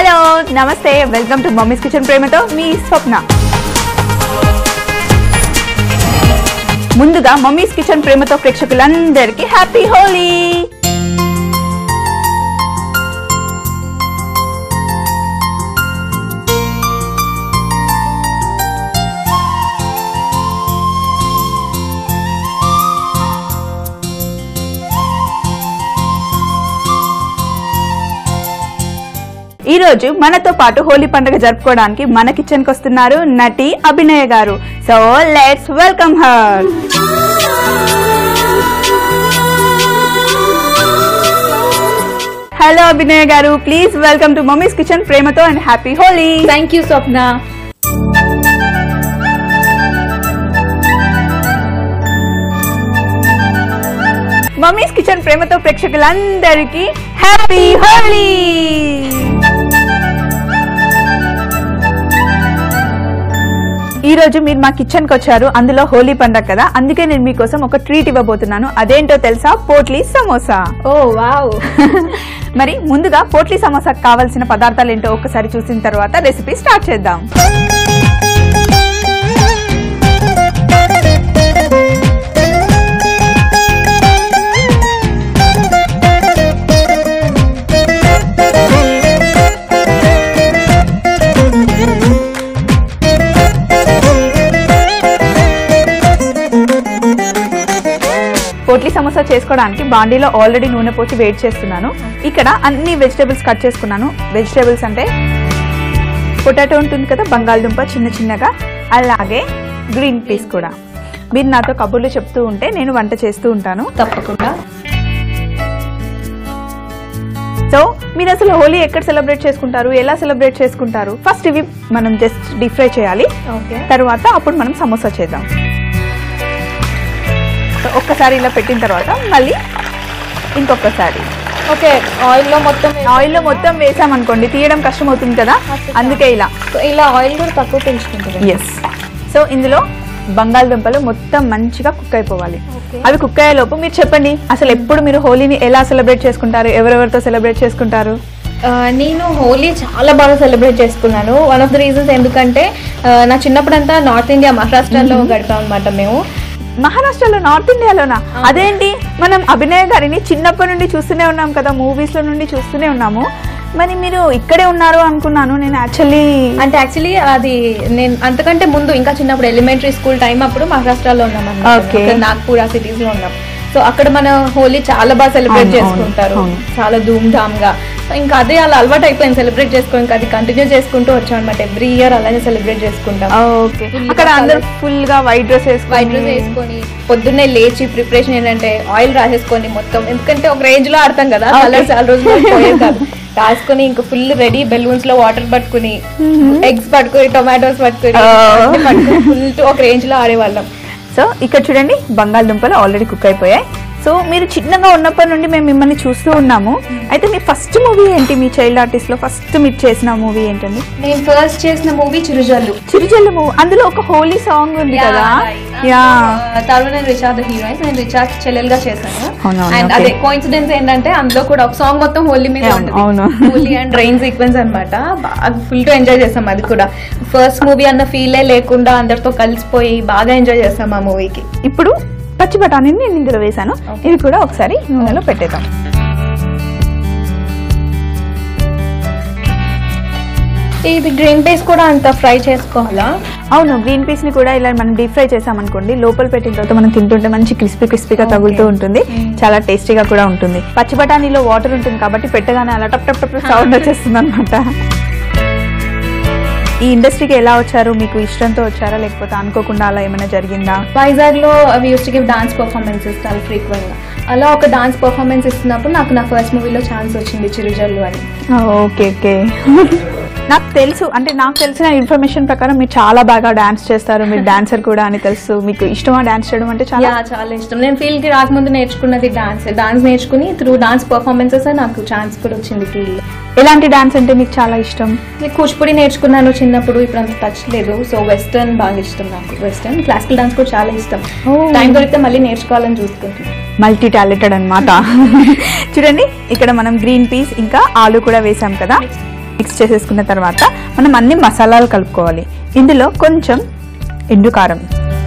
Hello నమస్తే welcome to mummy's kitchen ప్రేమతో మీ స్వప్న ముందుగా మమ్మీస్ కిచెన్ ప్రేమతో ప్రేక్షకులందరికీ హ్యాపీ హోలీ ఈ రోజు మనతో పాటు హోలీ పండుగ జరుపుకోవడానికి మన కిచెన్ కి వస్తున్నారు నటి Abhinaya garu so let's welcome her hello Abhinaya garu please welcome to mummy's kitchen ప్రేమతో and happy Holi thank you Swapna mummy's kitchen ప్రేమతో ప్రేక్షకులందరికీ హ్యాపీ హోలీ ఈ రోజు మీరు మా కిచెన్ కి వచ్చారు అందులో హోలీ పండగ కదా అందుకే నేను మీకోసం ఒక ట్రీట్ ఇవ్వబోతున్నాను అదేంటో తెలుసా పోట్లీ సమోసా ఓ వావ్ మరి ముందుగా పోట్లీ సమోసాకు కావాల్సిన పదార్థాలు ఏంటో ఒకసారి చూసిన తర్వాత రెసిపీ స్టార్ట్ చేద్దాం పోట్లీ సమోసా చేసుకోవడానికి బాండీలో ఆల్రెడీ నూనె పోసి వేడి చేస్తున్నాను ఇక్కడ అన్ని వెజిటేబుల్స్ కట్ చేసుకున్నాను వెజిటేబుల్స్ అంటే పొటాటో ఉంటుంది కదా బంగాళదుంప చిన్న చిన్నగా అలాగే గ్రీన్ పీస్ కూడా మీరు నాతో కబుర్లు చెప్తూ ఉంటే నేను వంట చేస్తూ ఉంటాను తప్పకుండా సో మీరు అసలు హోలీ ఎక్కడ సెలబ్రేట్ చేసుకుంటారు ఎలా సెలబ్రేట్ చేసుకుంటారు ఫస్ట్ ఇవి మనం జస్ట్ డీప్ ఫ్రై చేయాలి ఓకే తర్వాత అప్పుడు మనం సమోసా చేద్దాం సో ఒక్కసారి ఇలా పెట్టిన తర్వాత మళ్ళీ ఇంకొకసారి ఓకే ఆయిల్ లో మొత్తం ఆయిల్లో మొత్తం వేసామనుకోండి తీయడం కష్టం అవుతుంది కదా అందుకే ఇలా ఇలా ఆయిల్ కూడా తక్కువ పెంచుకుంటుంది ఎస్ సో ఇందులో బంగాళదుంపలు మొత్తం మంచిగా కుక్ అయిపోవాలి Okay. అవి కుక్ అయ్యేలోపు మీరు చెప్పండి అసలు ఎప్పుడు మీరు హోలీని ఎలా సెలబ్రేట్ చేసుకుంటారు ఎవరెవరితో సెలబ్రేట్ చేసుకుంటారు నేను హోలీ చాలా బాగా సెలబ్రేట్ చేసుకున్నాను వన్ ఆఫ్ ద రీజన్స్ ఎందుకంటే ఆ, నా చిన్నప్పుడంతా నార్త్ ఇండియా మహారాష్ట్రలో గడిపాం అనమాట మేము మహారాష్ట్రలో నార్త్ ఇండియాలోనా అదేంటి మనం అభినయ్ గారిని చిన్నప్పటి నుండి చూస్తూనే ఉన్నాం కదా మూవీస్ లో నుండి చూస్తూనే ఉన్నాము మరి మీరు ఇక్కడే ఉన్నారు అనుకున్నాను నేను యాక్చువల్లీ అంటే యాక్చువల్లీ అది నేను అంతకంటే ముందు ఇంకా చిన్నప్పుడు ఎలిమెంటరీ స్కూల్ టైం అప్పుడు మహారాష్ట్రలో ఉన్నాం Okay. అన్నమాట నాగ్పూర్ ఆ సిటీస్ లో ఉన్నాం సో అక్కడ మన హోలీ చాలా బాగా సెలబ్రేట్ అవును, అవును, చేసుకుంటారు అవును. చాలా ధూమ్ ధామ్ గా సో ఇంకా అదే అలా అలవాటు అయిపోయింది సెలబ్రేట్ చేసుకో ఇంకా అది కంటిన్యూ చేసుకుంటూ వచ్చాం అనమాట ఎవ్రీ ఇయర్ అలానే సెలబ్రేట్ చేసుకుంటాం ఓకే Full అక్కడ గా అందరు colours. ఫుల్ గా వైట్ డ్రెస్ వైట్ డ్రెస్ వేసుకొని పొద్దున్నే లేచి ప్రిపరేషన్ ఏంటంటే ఆయిల్ రాసేసుకొని మొత్తం ఎందుకంటే ఒక రేంజ్ లో ఆడతాం కదా Okay. కలర్ చాలా రోజులు పోయేది కాదు రాసుకొని ఇంకా ఫుల్ రెడీ బెలూన్స్ లో వాటర్ పట్టుకుని ఎగ్స్ పట్టుకొని టొమాటోస్ పట్టుకొని Oh. ఫుల్ ఒక రేంజ్ లో ఆడేవాళ్ళం సో ఇక్కడ చూడండి బంగాళదుంపలు ఆల్రెడీ కుక్ అయిపోయాయి సో మీరు చిన్నగా ఉన్నప్పటి నుండి మేము మిమ్మల్ని చూస్తూ ఉన్నాము అయితే మీ ఫస్ట్ మూవీ ఏంటి మీ చైల్డ్ ఆర్టిస్ట్ లో ఫస్ట్ మీరు చేసిన మూవీ ఏంటండి నేను ఫస్ట్ చేసిన మూవీ చిరుజల్లు చిరుజల్లు మూవీ అందులో ఒక హోలీ సాంగ్ ఉంది కదా yeah Tarun and Rishad heroines నేను రిచార్జ్ చెల్లెలుగా చేశాను అవునవును, అండ్ okay. అదే కోయిన్సిడెన్స్ ఏంటంటే అందులో కూడా ఒక సాంగ్ మొత్తం హోలీ మీద అవును, ఉంటుంది అవును. హోలీ అండ్ రైన్ సీక్వెన్స్ అన్నమాట బాగా ఫుల్ గా ఎంజాయ్ చేస్తాం అది కూడా ఫస్ట్ మూవీ అన్న ఫీలే లేకుండా అందరితో కలిసిపోయి బాగా ఎంజాయ్ చేస్తాం ఆ మూవీకి ఇప్పుడు పచ్చి బఠానీని నేను ఇందులో వేసాను Okay. ఇవి కూడా ఒకసారి నూనెలో పెట్టేద్దాం ఇది గ్రీన్ పీస్ కూడా అంత ఫ్రై చేసుకోవాలా అవును గ్రీన్ పీస్ ని కూడా ఇలా మనం డీప్ ఫ్రై చేసామనుకోండి లోపల పెట్టిన తర్వాత మనం తింటుంటే మంచి క్రిస్పీ క్రిస్పీగా Okay. తగులుతూ ఉంటుంది Mm. చాలా టేస్టీగా కూడా ఉంటుంది పచ్చి బఠానీలో వాటర్ ఉంటుంది కాబట్టి పెట్టగానే అలా టప్ టప్ టప్ సౌండ్ వచ్చేస్తుంది అనమాట ఈ ఇండస్ట్రీకి ఎలా వచ్చారు మీకు ఇష్టంతో వచ్చారా లేకపోతే అనుకోకుండా అలా ఏమైనా జరిగిందా వైజాగ్ లో అవి used to give dance performances చాలా ఫ్రీక్వెంట్ గా అలా ఒక డాన్స్ పర్ఫార్మెన్స్ ఇస్తున్నప్పుడు నాకు నా ఫస్ట్ మూవీలో ఛాన్స్ వచ్చింది చిరుజల్లు అని ఓకే ఓకే నాకు తెలుసు అంటే నాకు తెలిసిన ఇన్ఫర్మేషన్ ప్రకారం మీరు చాలా బాగా డాన్స్ చేస్తారు మీరు డాన్సర్ కూడా అని తెలుసు మీకు ఇష్టమా డాన్స్ చేయడం అంటే చాలా యా చాలా ఇష్టం నేను ఫీల్డ్ కి రాకముందు నేర్చుకున్నది డాన్స్ డాన్స్ నేర్చుకుని త్రూ డాన్స్ పర్ఫార్మెన్సెస్ నాకు ఛాన్స్ కూడా వచ్చింది ఫీల్డ్ ఎలాంటి డాన్స్ అంటే మీకు చాలా ఇష్టం నేను కూచిపూడి నేర్చుకున్నాను చిన్నప్పుడు ఇప్పుడు అంత టచ్ లేదు సో వెస్టర్న్ బాగా ఇష్టం నాకు వెస్టర్న్ క్లాసికల్ డాన్స్ కూడా చాలా ఇష్టం Oh. టైం దొరికితే మళ్ళీ నేర్చుకోవాలని చూసుకుంటున్నాను మల్టీ టాలెంటెడ్ అన్నమాట చూడండి ఇక్కడ మనం గ్రీన్ పీస్ ఇంకా ఆలు కూడా వేసాం కదా మిక్స్ చేసేసుకున్న తర్వాత మనం అన్ని మసాలాలు కలుపుకోవాలి ఇందులో కొంచెం ఎండు కారం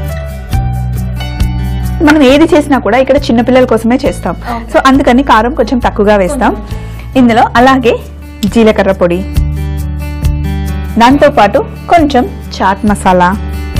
మనం ఏది చేసినా కూడా ఇక్కడ చిన్నపిల్లల కోసమే చేస్తాం Okay. సో అందుకని కారం కొంచెం తక్కువగా వేస్తాం ఇందులో అలాగే జీలకర్ర పొడి దాంతో పాటు కొంచెం చాట్ మసాలా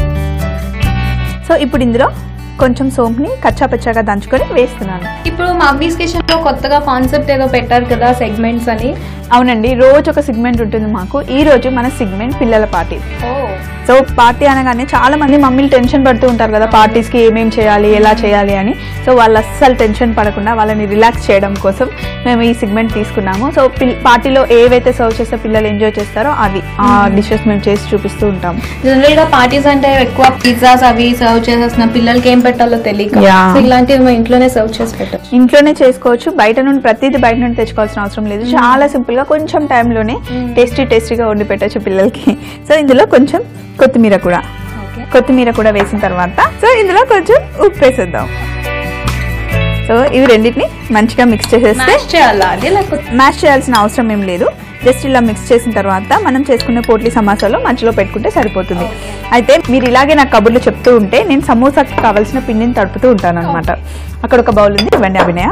సో ఇప్పుడు ఇందులో కొంచెం సోంపుని కచ్చాపచ్చాగా దంచుకొని వేస్తున్నాను ఇప్పుడు మమ్మీస్ కిచెన్ లో కొత్తగా కాన్సెప్ట్ ఏదో పెట్టారు కదా సెగ్మెంట్స్ అని అవునండి రోజు ఒక సిగ్మెంట్ ఉంటుంది మాకు ఈ రోజు మన సిగ్మెంట్ పిల్లల పార్టీ ఓ సో పార్టీ అనగానే చాలా మంది మమ్మీలు టెన్షన్ పడుతూ ఉంటారు కదా పార్టీస్ కి ఏమేం చేయాలి ఎలా చేయాలి అని సో వాళ్ళు అస్సలు టెన్షన్ పడకుండా వాళ్ళని రిలాక్స్ చేయడం కోసం మేము ఈ సిగ్మెంట్ తీసుకున్నాము సో పార్టీలో ఏవైతే సర్వ్ చేస్తే పిల్లలు ఎంజాయ్ చేస్తారో అవి ఆ డిషెస్ మేము చేసి చూపిస్తూ ఉంటాము జనరల్ గా పార్టీస్ అంటే ఎక్కువ పిజ్జాస్ అవి సర్వ్ చేసేస్తున్న పిల్లలకి ఏం పెట్టాలో తెలియక Yeah. సో ఇలాంటివి మా ఇంట్లోనే సర్వ్ చేసి పెట్టచ్చు ఇంట్లోనే చేసుకోవచ్చు బయట నుండి ప్రతిదీ బయట నుండి తెచ్చుకోవాల్సిన అవసరం లేదు చాలా సింపుల్ గా కొంచెం టైంలోనే టేస్టీ టేస్టీగా వండి పెట్టచ్చు పిల్లలకి సో ఇందులో కొంచెం కొత్తిమీర కూడా ఓకే కొత్తిమీర కూడా వేసిన తర్వాత సో ఇందులో కొంచెం ఉప్పు వేసేద్దాం సో ఇవి రెండింటిని మంచిగా మిక్స్ చేసేస్తే మ్యాష్ చేయాలా అది లేకపోతే మ్యాష్ చేయాల్సిన అవసరం ఏం లేదు జస్ట్ ఇలా మిక్స్ చేసిన తర్వాత మనం చేసుకునే పోట్లీ సమోసాలో మధ్యలో పెట్టుకుంటే సరిపోతుంది అయితే మీరు ఇలాగే నాకు కబుర్లు చెప్తూ ఉంటే నేను సమోసాకి కావాల్సిన పిండిని తడుపుతూ ఉంటాను అనమాట అక్కడ ఒక బౌల్ ఉంది ఇవ్వండి అభినయ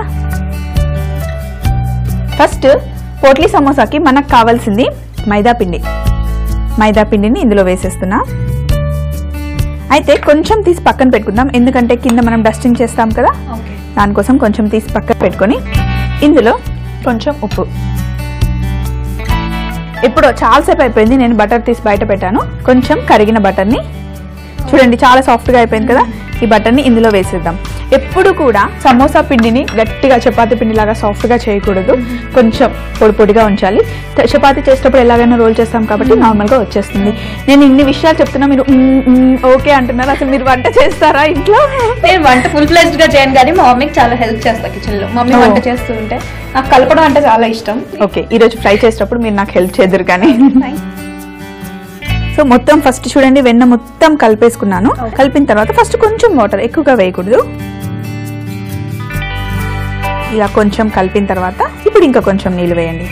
ఫస్ట్ పోట్లీ సమోసాకి మనకు కావాల్సింది మైదా పిండి మైదా పిండిని ఇందులో వేసేస్తున్నా అయితే కొంచెం తీసి పక్కన పెట్టుకుందాం ఎందుకంటే కింద మనం డస్టింగ్ చేస్తాం కదా ఓకే దానికోసం కొంచెం తీసి పక్కన పెట్టుకొని ఇందులో కొంచెం ఉప్పు ఇప్పుడు చాలాసేపు అయిపోయింది నేను బటర్ తీసి బయట పెట్టాను కొంచెం కరిగిన బటర్ని చూడండి చాలా సాఫ్ట్గా అయిపోయింది కదా ఈ బటర్ని ఇందులో వేసేద్దాం ఎప్పుడు కూడా సమోసా పిండిని గట్టిగా చపాతీ పిండి లాగా సాఫ్ట్గా చేయకూడదు కొంచెం పొడి పొడిగా ఉంచాలి త- చపాతీ చేసేటప్పుడు ఎలాగైనా రోల్ చేస్తాం కాబట్టి నార్మల్గా వచ్చేస్తుంది నేను ఇన్ని విషయాలు చెప్తున్నా మీరు "మ్మ్, మ్మ్, ఓకే అంటున్నారు అసలు మీరు వంట చేస్తారా ఇంట్లో నేను వంట ఫుల్ ఫ్లెజ్డ్ గా చేయను కానీ మా మమ్మీకి చాలా హెల్ప్ చేస్తా కిచెన్ లో మమ్మీ ఓ. వంట చేస్తూ ఉంటే నాకు కలపడం అంటే చాలా ఇష్టం ఓకే ఈరోజు ఫ్రై చేసేటప్పుడు మీరు నాకు హెల్ప్ చేద్దరు కానీ సో మొత్తం ఫస్ట్ చూడండి వెన్న మొత్తం కలిపేసుకున్నాను కలిపిన తర్వాత ఫస్ట్ కొంచెం వాటర్ ఎక్కువగా వేయకూడదు ఇలా కొంచెం కలిపిన తర్వాత ఇప్పుడు ఇంకా కొంచెం నీళ్ళు వేయండి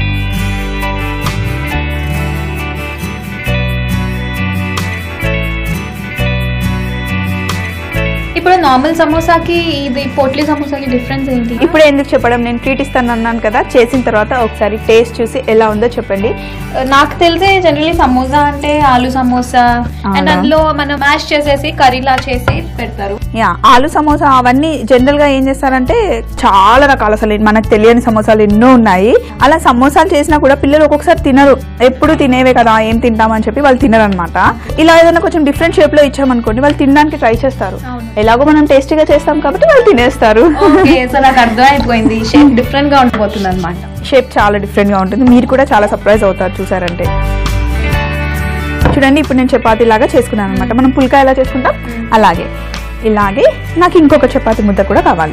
ఇప్పుడు నార్మల్ సమోసాకి ఇది పోట్లీ సమోసాకి డిఫరెన్స్ ఏంటి ఇప్పుడు ఎందుకు చెప్పడం నేను ట్రీట్ ఇస్తాను అన్నాను కదా చేసిన తర్వాత ఒకసారి టేస్ట్ చూసి ఎలా ఉందో చెప్పండి నాకు తెలిసి జనరల్లీ సమోసా అంటే ఆలు సమోసా అవునా? అండ్ అందులో మనం మ్యాష్ చేసేసి కర్రీలా చేసి పెడతారు యా ఆలు సమోసా అవన్నీ జనరల్ గా ఏం చేస్తారంటే చాలా రకాల అసలు మనకు తెలియని సమోసాలు ఎన్నో ఉన్నాయి అలా సమోసాలు చేసినా కూడా పిల్లలు ఒక్కొక్కసారి తినరు ఎప్పుడు తినేవే కదా ఏం తింటామని చెప్పి వాళ్ళు తినరు అనమాట ఇలా ఏదైనా కొంచెం డిఫరెంట్ షేప్ లో ఇచ్చామనుకోండి వాళ్ళు తినడానికి ట్రై చేస్తారు అవును. ఎలాగో మనం టేస్టీగా చేస్తాం కాబట్టి వాళ్ళు తినేస్తారు ఓకే సో నాకు అర్థమైపోయింది షేప్ డిఫరెంట్ గా ఉండిపోతుంది అనమాట షేప్ చాలా డిఫరెంట్ గా ఉంటుంది మీరు కూడా చాలా సర్ప్రైజ్ అవుతారు చూసారంటే చూడండి ఇప్పుడు నేను చపాతీ లాగా చేసుకున్నాను అనమాట మనం పుల్కా ఎలా చేసుకుంటాం అలాగే ఇలాగే నాకు ఇంకొక చపాతీ ముద్ద కూడా కావాలి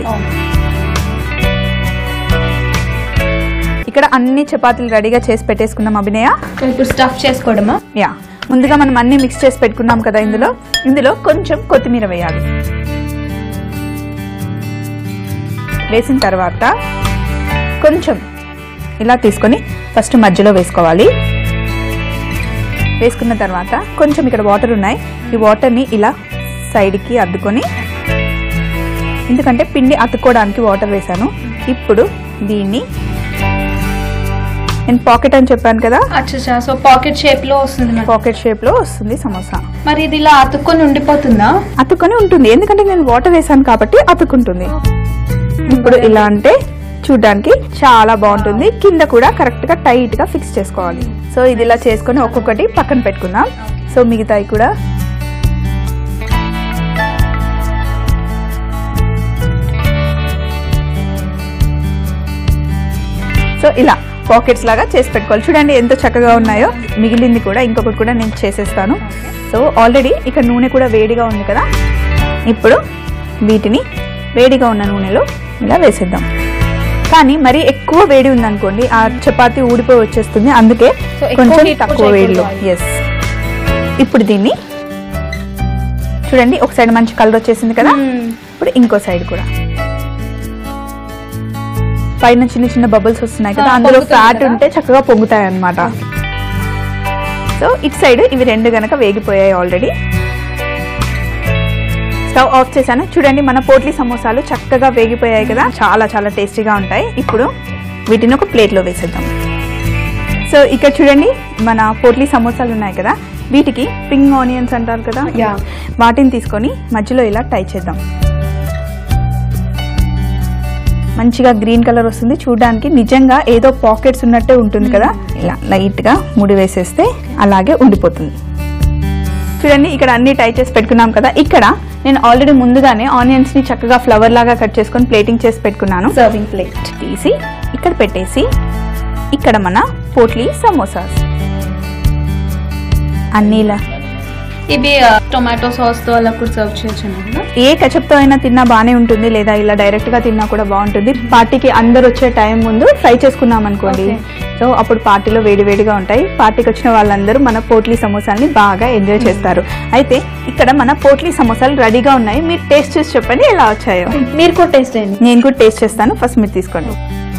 ఇక్కడ అన్ని చపాతీలు రెడీగా చేసి పెట్టేసుకున్నాం అభినయ ఇప్పుడు స్టఫ్ చేసుకోవడమా యా ముందుగా మనం అన్ని మిక్స్ చేసి పెట్టుకున్నాం కదా ఇందులో ఇందులో కొంచెం కొత్తిమీర వేయాలి వేసిన తర్వాత కొంచెం ఇలా తీసుకొని ఫస్ట్ మధ్యలో వేసుకోవాలి వేసుకున్న తర్వాత కొంచెం ఇక్కడ వాటర్ ఉన్నాయి ఈ వాటర్ని ఇలా సైడ్కి అద్దుకొని ఎందుకంటే పిండి అతుక్కోవడానికి వాటర్ వేసాను ఇప్పుడు దీన్ని నేను పాకెట్ అని చెప్పాను కదా అచ్చా సో పాకెట్ షేప్ లో వస్తుంది మనకి. పాకెట్ షేప్ లో వస్తుంది సమోసా మరి ఇది ఇలా అతుక్కొని ఉండిపోతుందా అతుక్కొని ఉంటుంది ఎందుకంటే నేను వాటర్ వేసాను కాబట్టి అతుక్కుంటుంది ఇప్పుడు ఇలా అంటే చూడడానికి చాలా బాగుంటుంది కింద కూడా కరెక్ట్ గా టైట్ గా ఫిక్స్ చేసుకోవాలి సో ఇది ఇలా చేసుకొని ఒక్కొక్కటి పక్కన పెట్టుకుందాం సో మిగతాయి కూడా సో ఇలా పాకెట్స్ లాగా చేసి పెట్టుకోవాలి చూడండి ఎంత చక్కగా ఉన్నాయో మిగిలింది కూడా ఇంకొకటి కూడా నేను చేసేస్తాను సో ఆల్రెడీ ఇక్కడ నూనె కూడా వేడిగా ఉంది కదా ఇప్పుడు వీటిని వేడిగా ఉన్న నూనెలో ఇలా వేసేద్దాం కానీ మరి ఎక్కువ వేడి ఉందనుకోండి ఆ చపాతీ ఊడిపోయి వచ్చేస్తుంది అందుకే So, ఎక్కువ కొంచెం heat తక్కువ చేయకూడదు వేడిలో ఆయిల్. ఎస్ ఇప్పుడు దీన్ని చూడండి ఒక సైడ్ మంచి కలర్ వచ్చేసింది కదా ఇప్పుడు ఇంకో సైడ్ కూడా పైన చిన్న చిన్న బబుల్స్ వస్తున్నాయి కదా ఆ, అందులో పొంగుతుంది ఫ్యాట్ కదా. ఉంటే చక్కగా పొంగుతాయి అన్నమాట సో ఇటు సైడ్ ఇవి రెండు గనక వేగిపోయాయి ఆల్రెడీ స్టవ్ ఆఫ్ చేశాను చూడండి మన పోట్లీ సమోసాలు చక్కగా వేగిపోయాయి కదా చాలా చాలా టేస్టీగా ఉంటాయి ఇప్పుడు వీటిని ఒక ప్లేట్లో వేసేద్దాం సో ఇక్కడ చూడండి మన పోట్లీ సమోసాలు ఉన్నాయి కదా వీటికి పింగ్ ఆనియన్స్ అంటారు కదా యా వాటిని తీసుకొని మధ్యలో ఇలా టై చేద్దాం మంచిగా గ్రీన్ కలర్ వస్తుంది చూడడానికి నిజంగా ఏదో పాకెట్స్ ఉన్నట్టే ఉంటుంది కదా ఇలా లైట్ గా ముడి వేసేస్తే అలాగే ఉండిపోతుంది చూడండి ఇక్కడ అన్ని టై చేసి పెట్టుకున్నాం కదా ఇక్కడ నేను ఆల్రెడీ ముందుగానే ఆనియన్స్ ని చక్కగా ఫ్లవర్ లాగా కట్ చేసుకొని ప్లేటింగ్ చేసి పెట్టుకున్నాను సర్వింగ్ ప్లేట్ తీసి ఇక్కడ పెట్టేసి ఇక్కడ మన పోట్లీ సమోసాస్ అన్నీ ఇలా ఇవి టొమాటో సాస్ తో అలా కూడా సర్వ్ చేయొచ్చు కదా ఏ ketchup తో అయినా తిన్నా బానే ఉంటుంది లేదా ఇలా డైరెక్ట్ గా తిన్నా కూడా బాగుంటుంది పార్టీకి అందరు వచ్చే టైం ముందు ఫ్రై చేసుకున్నాం అనుకోండి సో అప్పుడు పార్టీలో వేడివేడిగా ఉంటాయి పార్టీకి వచ్చిన వాళ్ళందరూ మన పోట్లీ సమోసాల్ని బాగా ఎంజాయ్ చేస్తారు అయితే ఇక్కడ మన పోట్లీ సమోసాలు రెడీగా ఉన్నాయి మీరు టేస్ట్ చేసి చెప్పండి ఎలా వచ్చాయో మీరు కూడా టేస్ట్ చేయండి నేను కూడా టేస్ట్ చేస్తాను ఫస్ట్ మీరు తీసుకోండి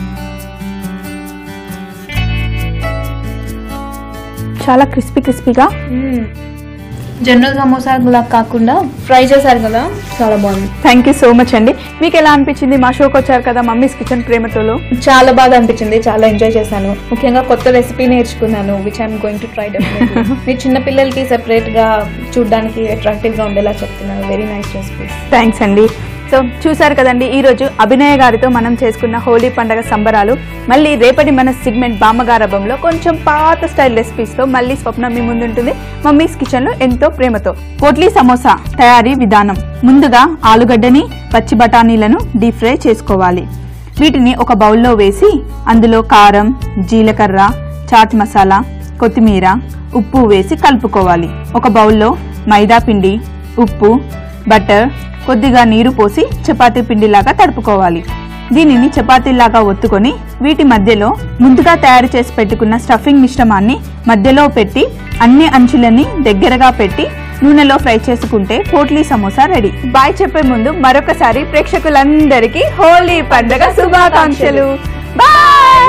చాలా క్రిస్పీ క్రిస్పీగా జనరల్ సమోసా లా కాకుండా ఫ్రై చేశారు కదా చాలా బాగుంది థ్యాంక్ యూ సో మచ్ అండి మీకు ఎలా అనిపించింది మా షోకి వచ్చారు కదా మమ్మీస్ కిచెన్ ప్రేమతోలో చాలా బాగా అనిపించింది చాలా ఎంజాయ్ చేశాను ముఖ్యంగా కొత్త రెసిపీ నేర్చుకున్నాను which I'm going to try definitely మీరు చిన్న పిల్లలకి సెపరేట్ గా చూడడానికి అట్రాక్టివ్ గా ఉండేలా చెప్తున్నారు వెరీ నైస్ రెసిపీస్ థ్యాంక్స్ అండి సో చూసారు కదండి ఈరోజు అభినయ గారితో మనం చేసుకున్న హోలీ పండగ సంబరాలు మళ్ళీ రేపటి మన సిగ్మెంట్ బామ్మగారభంలో కొంచెం పాత స్టైల్ రెసిపీస్తో మళ్ళీ స్వప్న మీ ముందుంటుంది మమ్మీస్ కిచెన్లో ఎంతో ప్రేమతో పోట్లీ సమోసా తయారీ విధానం ముందుగా ఆలుగడ్డని పచ్చి బఠానీలను డీప్ ఫ్రై చేసుకోవాలి వీటిని ఒక బౌల్లో వేసి అందులో కారం జీలకర్ర చాట్ మసాలా కొత్తిమీర ఉప్పు వేసి కలుపుకోవాలి ఒక బౌల్లో మైదా పిండి ఉప్పు బటర్ కొద్దిగా నీరు పోసి చపాతీ పిండిలాగా తడుపుకోవాలి దీనిని చపాతీలాగా ఒత్తుకొని వీటి మధ్యలో ముందుగా తయారు చేసి పెట్టుకున్న స్టఫింగ్ మిశ్రమాన్ని మధ్యలో పెట్టి అన్ని అంచులని దగ్గరగా పెట్టి నూనెలో ఫ్రై చేసుకుంటే పోట్లీ సమోసా రెడీ బాయ్ చెప్పే ముందు మరొకసారి ప్రేక్షకులందరికీ హోలీ పండుగ శుభాకాంక్షలు బాయ్